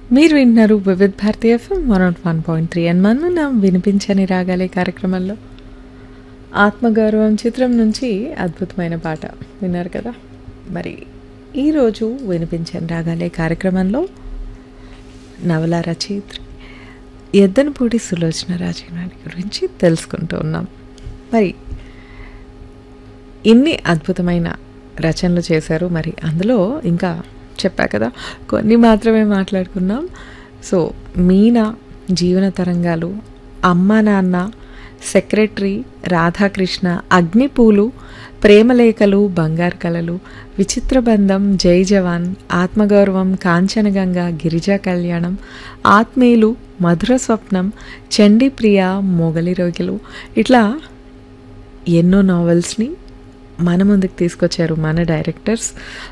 మీరు వింటున్నారు Vividh Bharati FM one nought one point three and మనం నా వినిపించని రాగాలే కార్యక్రమంలో ఆత్మగౌరవం చిత్రం నుంచి అద్భుతమైన పాట విన్నారు కదా మరి ఈరోజు వినిపించని రాగాలే కార్యక్రమంలో నవల రచయిత్రి ఎద్దనపూడి సులోచన రాజీనాని గురించి తెలుసుకుంటూ ఉన్నాం మరి ఇన్ని అద్భుతమైన రచనలు చేశారు మరి అందులో ఇంకా చెప్పా కదా కొన్ని మాత్రమే మాట్లాడుకున్నాం సో మీనా జీవన తరంగాలు అమ్మ నాన్న సెక్రటరీ రాధాకృష్ణ అగ్నిపూలు ప్రేమలేఖలు బంగారు కళలు విచిత్ర బంధం జై జవాన్ ఆత్మగౌరవం కాంచనగంగ గిరిజా కళ్యాణం ఆత్మీయులు మధుర స్వప్నం చండీప్రియ మొగలి రోగిలు ఇట్లా ఎన్నో నావెల్స్ని మన ముందుకు తీసుకొచ్చారు మన డైరెక్టర్స్